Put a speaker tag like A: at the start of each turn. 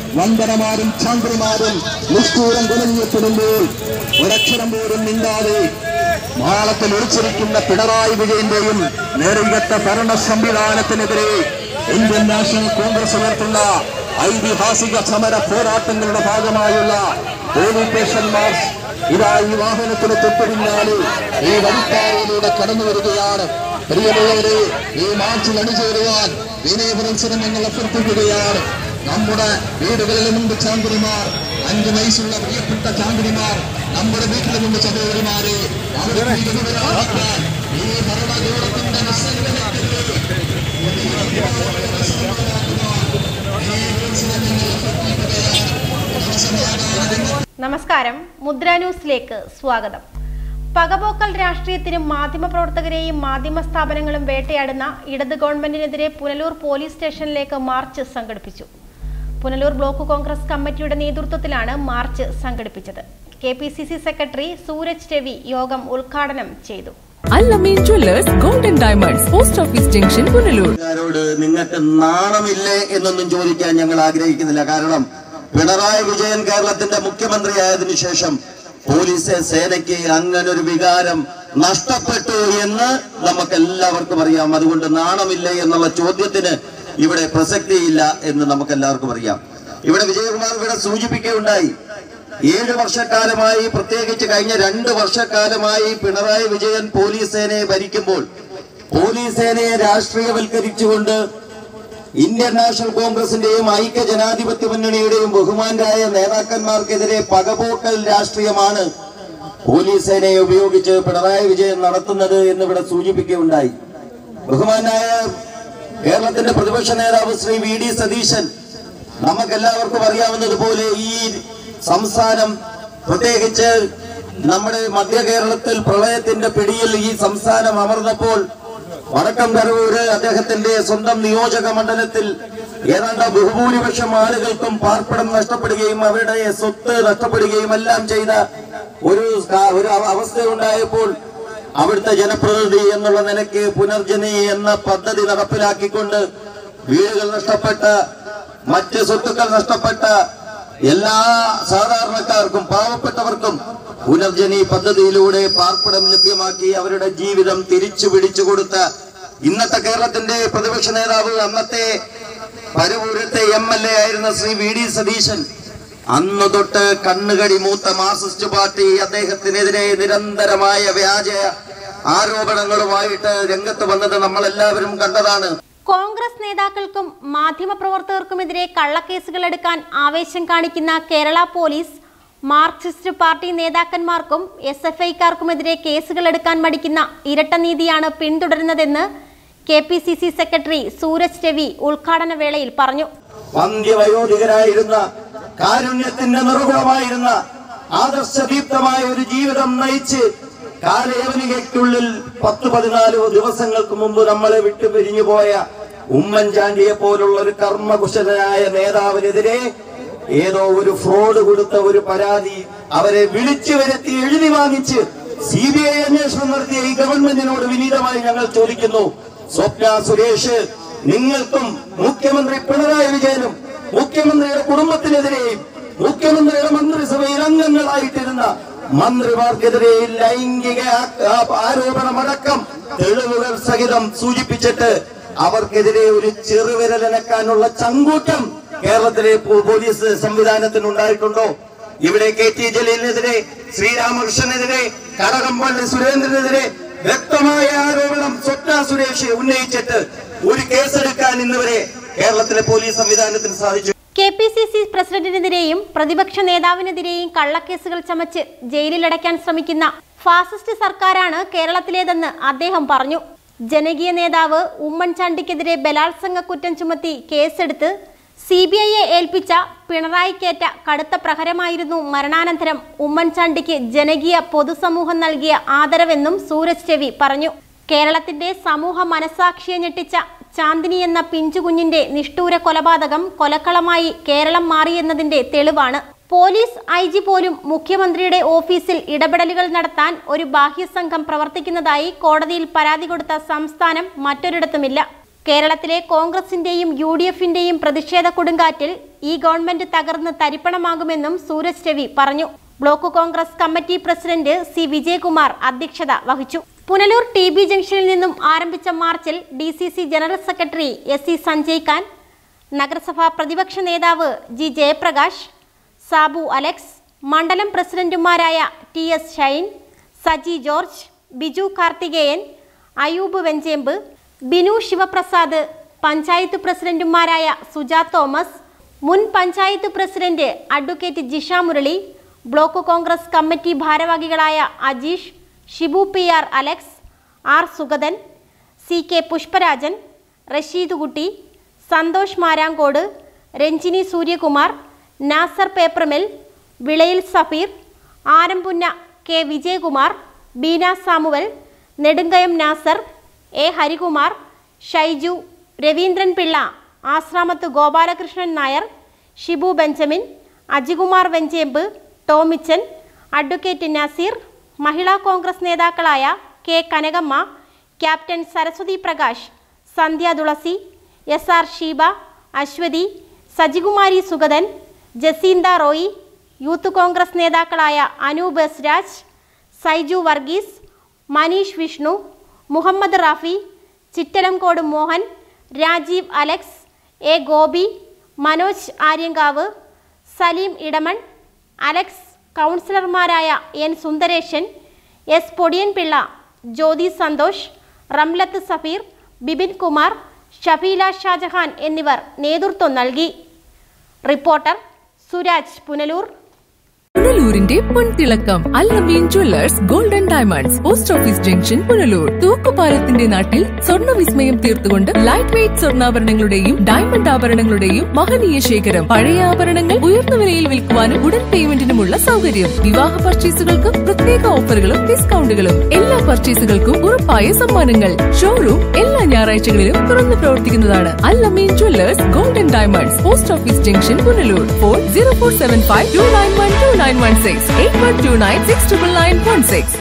A: വന്ദനമാരും ചാന്ദ്രിമാരും നിഷ്ഠൂരം കുലഞ്ഞിപ്പെടുമ്പോൾ ഒരക്ഷരം പോലും മിണ്ടാതെ മാളത്തിൽ ഒളിച്ചിരിക്കുന്ന പിണറായി വിജയന്റെയും നേരികത്ത ഭരണ സംവിധാനത്തിനെതിരെ ഇന്ത്യൻ നാഷണൽ കോൺഗ്രസ് ഉയർത്തുന്ന ഐതിഹാസിക സമര പോരാട്ടങ്ങളുടെ ഭാഗമായുള്ള പോലീസ് മാർച്ച് ഇതാ ഈ വാഹനത്തിന് തൊട്ടു പിന്നാലെ ഈ വഴിപ്പാറയിലൂടെ കടന്നു വരികയാണ് പ്രിയമുള്ളവരെ ഈ മാർച്ചിൽ അണിചേരുവാൻ വിനയപുരത്സരം ഞങ്ങൾ അഭ്യർത്ഥിക്കുകയാണ് നമ്മുടെ വീടുകളിലുമുണ്ട് ചാന്തിരിമാർ അഞ്ചു വയസ്സുള്ള പ്രിയപ്പെട്ട ചാന്തിരിമാർ നമ്മുടെ വീട്ടിലുമുണ്ട് സഹോദരിമാരെ അവരെ വീടുകളിലാക്കാൻ ഈ ഭരണകൂടത്തിന്റെ നിസ്സംഗതയ്ക്കെതിരെ
B: നമസ്കാരം മുദ്ര ന്യൂസിലേക്ക് സ്വാഗതം പകപോക്കൽ രാഷ്ട്രീയത്തിനും മാധ്യമപ്രവർത്തകരെയും മാധ്യമ സ്ഥാപനങ്ങളും വേട്ടയാടുന്ന ഇടത് ഗവൺമെന്റിനെതിരെ പുനലൂർ പോലീസ് സ്റ്റേഷനിലേക്ക് മാർച്ച് സംഘടിപ്പിച്ചു പുനലൂർ ബ്ലോക്ക് കോൺഗ്രസ് കമ്മിറ്റിയുടെ നേതൃത്വത്തിലാണ് മാർച്ച് സംഘടിപ്പിച്ചത് K P C C secretary Suraj Ravi യോഗം ഉദ്ഘാടനം ചെയ്തു
C: Allameen jewellers golden diamonds post office junction Punalur
D: ാരോട് നിങ്ങൾക്ക് നാണമില്ലേ എന്നൊന്നും ചോദിക്കാൻ ഞങ്ങൾ ആഗ്രഹിക്കുന്നില്ല കാരണം പിണറായി വിജയൻ കേരളത്തിന്റെ മുഖ്യമന്ത്രിയായതിനു ശേഷം പോലീസ് സേനയ്ക്ക് അങ്ങനെ ഒരു വികാരം നഷ്ടപ്പെട്ടു എന്ന് നമുക്ക് എല്ലാവർക്കും അറിയാം അതുകൊണ്ട് നാണമില്ലേ എന്നുള്ള ചോദ്യത്തിന് ഇവിടെ പ്രസക്തിയില്ല എന്ന് നമുക്ക് എല്ലാവർക്കും അറിയാം ഇവിടെ വിജയകുമാർ ഇവിടെ സൂചിപ്പിക്കുകയുണ്ടായി ഏഴ് വർഷക്കാലമായി പ്രത്യേകിച്ച് കഴിഞ്ഞ രണ്ട് വർഷക്കാലമായി പിണറായി വിജയൻ പോലീസ് സേനയെ ഭരിക്കുമ്പോൾ പോലീസ് സേനയെ രാഷ്ട്രീയവൽക്കരിച്ചുകൊണ്ട് ഇന്ത്യൻ നാഷണൽ കോൺഗ്രസിന്റെയും ഐക്യ ജനാധിപത്യ മുന്നണിയുടെയും ബഹുമാനായ നേതാക്കന്മാർക്കെതിരെ പകപോക്കൽ രാഷ്ട്രീയമാണ് പോലീസ് സേനയെ ഉപയോഗിച്ച് പിണറായി വിജയൻ നടത്തുന്നത് എന്നിവിടെ സൂചിപ്പിക്കുകയുണ്ടായി ബഹുമാനായ കേരളത്തിന്റെ പ്രതിപക്ഷ നേതാവ് ശ്രീ വി ഡി സതീശൻ നമുക്കെല്ലാവർക്കും അറിയാവുന്നതുപോലെ ഈ സംസ്ഥാനം പ്രത്യേകിച്ച് നമ്മുടെ മധ്യ കേരളത്തിൽ പ്രളയത്തിന്റെ പിടിയിൽ ഈ സംസ്ഥാനം അമർന്നപ്പോൾ വടക്കം കരവൂര് അദ്ദേഹത്തിന്റെ സ്വന്തം നിയോജക മണ്ഡലത്തിൽ ഏതാണ്ട് ബഹുഭൂരിപക്ഷം ആളുകൾക്കും പാർപ്പിടം നഷ്ടപ്പെടുകയും അവരുടെ സ്വത്ത് നഷ്ടപ്പെടുകയും എല്ലാം ചെയ്ത ഒരു കാ- ഒരു അവ- അവസ്ഥയുണ്ടായപ്പോൾ അവിടുത്തെ ജനപ്രതിനിധി എന്നുള്ള നിലയ്ക്ക് പുനർജനി എന്ന പദ്ധതി നടപ്പിലാക്കിക്കൊണ്ട് വീടുകൾ നഷ്ടപ്പെട്ട മറ്റ് സ്വത്തുക്കൾ നഷ്ടപ്പെട്ട എല്ലാ സാധാരണക്കാർക്കും പാവപ്പെട്ടവർക്കും പുനർജനി പദ്ധതിയിലൂടെ പാർപ്പിടം ലഭ്യമാക്കി അവരുടെ ജീവിതം തിരിച്ചു പിടിച്ചു കൊടുത്ത ഇന്നത്തെ കേരളത്തിന്റെ പ്രതിപക്ഷ നേതാവ് അന്നത്തെ പരവൂരത്തെ എം എൽ എ ആയിരുന്ന ശ്രീ വി ഡി സതീശൻ അന്ന് തൊട്ട് കണ്ണുകടി മൂത്ത മാർസിസ്റ്റ് പാർട്ടി അദ്ദേഹത്തിനെതിരെ നിരന്തരമായ വ്യാജ ആരോപണങ്ങളുമായിട്ട് രംഗത്ത് വന്നത് നമ്മൾ എല്ലാവരും കണ്ടതാണ്
B: കോൺഗ്രസ് നേതാക്കൾക്കും മാധ്യമപ്രവർത്തകർക്കുമെതിരെ കള്ളക്കേസുകൾ എടുക്കാൻ ആവേശം കാണിക്കുന്ന കേരള പോലീസ് മാർക്സിസ്റ്റ് പാർട്ടി നേതാക്കന്മാർക്കും എസ് എഫ് ഐക്കാർക്കുമെതിരെ കേസുകൾ എടുക്കാൻ മടിക്കുന്ന ഇരട്ട നീതിയാണ് പിന്തുടരുന്നതെന്ന് K P C C secretary Suraj Ravi ഉദ്ഘാടന വേളയിൽ പറഞ്ഞു
D: വന്ധ്യവയോധികരായിരുന്ന കാരുണ്യത്തിന്റെ നിറകുളമായിരുന്ന ആദർശദീപ്തമായ ഒരു ജീവിതം നയിച്ച് കാലയവനികയ്ക്കുള്ളിൽ പത്ത് പതിനാല് ദിവസങ്ങൾക്ക് മുമ്പ് നമ്മളെ വിട്ടു പിരിഞ്ഞു പോയ ഉമ്മൻചാണ്ടിയെ പോലുള്ള ഒരു കർമ്മകുശലനായ നേതാവിനെതിരെ ഏതോ ഒരു ഫ്രോഡ് കൊടുത്ത ഒരു പരാതി അവരെ വിളിച്ചു വരുത്തി എഴുതി വാങ്ങിച്ച് സി ബി ഐ അന്വേഷണം നടത്തിയ ഈ ഗവൺമെന്റിനോട് വിനീതമായി ഞങ്ങൾ ചോദിക്കുന്നു സ്വപ്ന സുരേഷ് നിങ്ങൾക്കും മുഖ്യമന്ത്രി പിണറായി വിജയനും മുഖ്യമന്ത്രിയുടെ കുടുംബത്തിനെതിരെയും മുഖ്യമന്ത്രിയുടെ മന്ത്രിസഭയിൽ അംഗങ്ങളായിട്ടിരുന്ന മന്ത്രിമാർക്കെതിരെ ലൈംഗിക ആ- ആരോപണമടക്കം തെളിവുകൾ സഹിതം സൂചിപ്പിച്ചിട്ട് അവർക്കെതിരെ ഒരു ചെറുവിരലനക്കാനുള്ള ചങ്കൂറ്റം കേരളത്തിലെ പോ- പോലീസ് സംവിധാനത്തിന് ഉണ്ടായിട്ടുണ്ടോ ഇവിടെ കെ ടി ജലീലിനെതിരെ ശ്രീരാമകൃഷ്ണനെതിരെ കടകംപള്ളി സുരേന്ദ്രനെതിരെ വ്യക്തമായ ആരോപണം സ്വപ്ന സുരേഷ് ഉന്നയിച്ചിട്ട് ഒരു കേസെടുക്കാൻ ഇന്നുവരെ കേരളത്തിലെ പോലീസ് സംവിധാനത്തിന് സാധിച്ചു
B: കെ പി സി സി പ്രസിഡന്റിനെതിരെയും പ്രതിപക്ഷ നേതാവിനെതിരെയും കള്ളക്കേസുകൾ ചമച്ച് ജയിലിലടയ്ക്കാൻ ശ്രമിക്കുന്ന ഫാസിസ്റ്റ് സർക്കാരാണ് കേരളത്തിലേതെന്ന് അദ്ദേഹം പറഞ്ഞു ജനകീയ നേതാവ് ഉമ്മൻചാണ്ടിക്കെതിരെ ബലാത്സംഗ കുറ്റം ചുമത്തി കേസെടുത്ത് സി ബി ഐയെ ഏൽപ്പിച്ച പിണറായിക്കേറ്റ കടുത്ത പ്രഹരമായിരുന്നു മരണാനന്തരം ഉമ്മൻചാണ്ടിക്ക് ജനകീയ പൊതുസമൂഹം നൽകിയ ആദരവെന്നും സൂരജ് രവി പറഞ്ഞു കേരളത്തിന്റെ സമൂഹ മനസാക്ഷിയെ ഞെട്ടിച്ച ചാന്ദിനി എന്ന പിഞ്ചുകുഞ്ഞിന്റെ നിഷ്ഠൂര കൊലപാതകം കൊലക്കളമായി കേരളം മാറിയെന്നതിന്റെ തെളിവാണ് പോലീസ് ഐ ജി പോലും മുഖ്യമന്ത്രിയുടെ ഓഫീസിൽ ഇടപെടലുകൾ നടത്താൻ ഒരു ബാഹ്യസംഘം പ്രവർത്തിക്കുന്നതായി കോടതിയിൽ പരാതി കൊടുത്ത സംസ്ഥാനം മറ്റൊരിടത്തുമില്ല കേരളത്തിലെ കോൺഗ്രസിന്റെയും യു ഡി എഫിന്റെയും പ്രതിഷേധ കൊടുങ്കാറ്റിൽ ഈ ഗവൺമെന്റ് തകർന്ന് തരിപ്പണമാകുമെന്നും സൂരജ് രവി പറഞ്ഞു block Congress committee president C Vijayakumar അധ്യക്ഷത വഹിച്ചു പുനലൂർ ടി ബി ജംഗ്ഷനിൽ നിന്നും ആരംഭിച്ച മാർച്ചിൽ D C C general secretary S C Sanjay Khan നഗരസഭാ പ്രതിപക്ഷ നേതാവ് ജി ജയപ്രകാശ് സാബു അലക്സ് മണ്ഡലം പ്രസിഡന്റുമാരായ T S Shine Saji George Biju Karthikeyan Ayub Venchempu Binu Sivaprasad panchayat പ്രസിഡന്റുമാരായ സുജാ തോമസ് മുൻ panchayat president advocate Jisha Murali block Congress committee ഭാരവാഹികളായ Ajeesh Shibu P R Alex R Sugathan C K Pushparajan Rasheed Kutty Santhosh Marankode Ranjini Suryakumar Nasar paper mill Vilayil Safeer Arampunna K Vijayakumar Beena Samuel Nedunkayam Nasar A Harikumar Shaiju Raveendran Pillai Asramath Gopalakrishnan Nair Shibu Benjamin Ajikumar Venchempu Tomichan advocate Nazeer Mahila Congress നേതാക്കളായ K Kanakamma captain Saraswathi Prakash Sandhya Thulasi S R Sheeba Aswathy Sajikumari Sugathan Jacintha Roy youth Congress നേതാക്കളായ Anoop S Raj Saiju Varghese Maneesh Vishnu Muhammad Rafi Chittalamcode Mohan Rajeev Alex A Gopi Manoj Aryankavu Saleem Edamon Alex കൗൺസിലർമാരായ N Sundaresan S Podiyanpillai Jyothi Santhosh Ramlath Safeer Bipin Kumar Shafeela Shajahan എന്നിവർ നേതൃത്വം നൽകി reporter Suraj Punalur
C: പുനലൂരിന്റെ പൊൻതിളക്കം Allameen jewellers golden diamonds post office junction Punalur തൂക്കുപാലത്തിന്റെ നാട്ടിൽ സ്വർണ്ണ വിസ്മയം തീർത്തുകൊണ്ട് ലൈറ്റ് വെയ്റ്റ് സ്വർണ്ണാഭരണങ്ങളുടെയും ഡയമണ്ട് ആഭരണങ്ങളുടെയും മഹനീയ ശേഖരം പഴയ ആഭരണങ്ങൾ ഉയർന്ന വിലയിൽ വിൽക്കുവാനും ഉടൻ പേയ്മെന്റിനുമുള്ള സൗകര്യം വിവാഹ പർച്ചേസുകൾക്ക് പ്രത്യേക ഓഫറുകളും ഡിസ്കൗണ്ടുകളും എല്ലാ പർച്ചേസുകൾക്കും ഉറപ്പായ സമ്മാനങ്ങൾ ഷോറൂം എല്ലാ ഞായറാഴ്ചകളിലും തുറന്നു പ്രവർത്തിക്കുന്നതാണ് Allameen jewellers golden diamonds post office junction Punalur phone zero four seven five two nine one two nine one six eight one two nine six triple nine one six